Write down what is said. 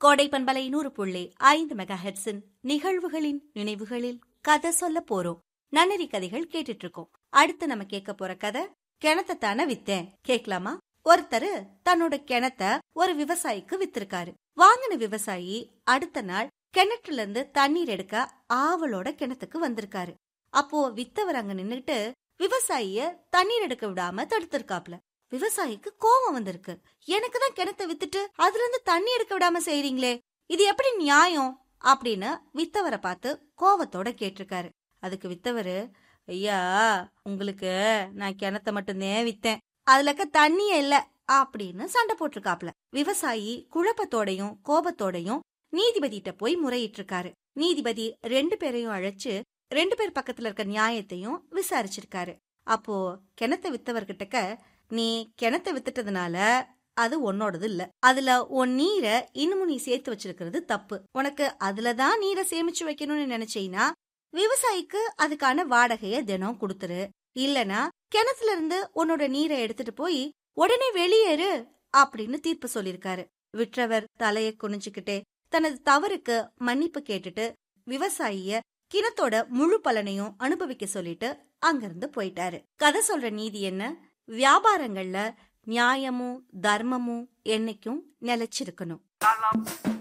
கோடை பண்பலை நூறு புள்ளி ஐந்து மெகா ஹெட்ஸின் நிகழ்வுகளின் நினைவுகளில் கதை சொல்ல போறோம் நன்னறி கதைகள் கேட்டுட்டு இருக்கோம் அடுத்து நம்ம கேட்க போற கதை கிணத்தை தானே வித்தேன் கேட்கலாமா ஒருத்தரு தன்னோட கிணத்த ஒரு விவசாயிக்கு வித்திருக்காரு வாங்கின விவசாயி அடுத்த நாள் கிணற்றுல இருந்து தண்ணீர் எடுக்க ஆவலோட கிணத்துக்கு வந்திருக்காரு அப்போ வித்தவர் அங்க நின்னுட்டு விவசாயிய தண்ணீர் எடுக்க விடாம தடுத்திருக்காப்ல விவசாயிக்கு கோபம் வந்திருக்கு எனக்கு தான் கிணத்த வித்துட்டு அதுல இருந்து தண்ணி எடுக்க விடாம செய்றீங்களே இது எப்படி நியாயம் அப்படின்னு வித்தவரை பார்த்து கோவத்தோட கேட்டிருக்காரு அதுக்கு வித்தவரு ஐயா உங்களுக்கு நான் கிணத்த மட்டும்தான் வித்தேன் அதுலக்க தண்ணியே இல்ல அப்படின்னு சண்டை போட்டிருக்காப்ல விவசாயி குழப்பத்தோடையும் கோபத்தோடையும் நீதிபதிட்ட போய் முறையிட்டு இருக்காரு நீதிபதி ரெண்டு பேரையும் அழைச்சு ரெண்டு பேர் பக்கத்துல இருக்க நியாயத்தையும் விசாரிச்சிருக்காரு அப்போ கிணத்த வித்தவர்கிட்டக்க நீ கிணத்த வித்துட்டதுனால அது உன்னோடது இல்ல அதுல உன் நீரை இன்னமும் நீ சேர்த்து வச்சிருக்கிறது தப்பு உனக்கு அதுலதான் நீரை சேமிச்சு வைக்கணும்னு நினைச்சீனா விவசாயிக்கு அதுக்கான வாடகைய தினம் கொடுத்துரு இல்லனா கிணத்துல இருந்து உன்னோட நீரை எடுத்துட்டு போய் உடனே வெளியேறு அப்படின்னு தீர்ப்பு சொல்லிருக்காரு விற்றவர் தலைய குனிஞ்சுக்கிட்டே தனது தவறுக்கு மன்னிப்பு கேட்டுட்டு விவசாயிய கிணத்தோட முழு பலனையும் அனுபவிக்க சொல்லிட்டு அங்கிருந்து போயிட்டாரு கதை சொல்ற நீதி என்ன வியாபாரங்கள்ல நியாயமும் தர்மமும் என்னைக்கும் நிலைச்சிருக்கணும்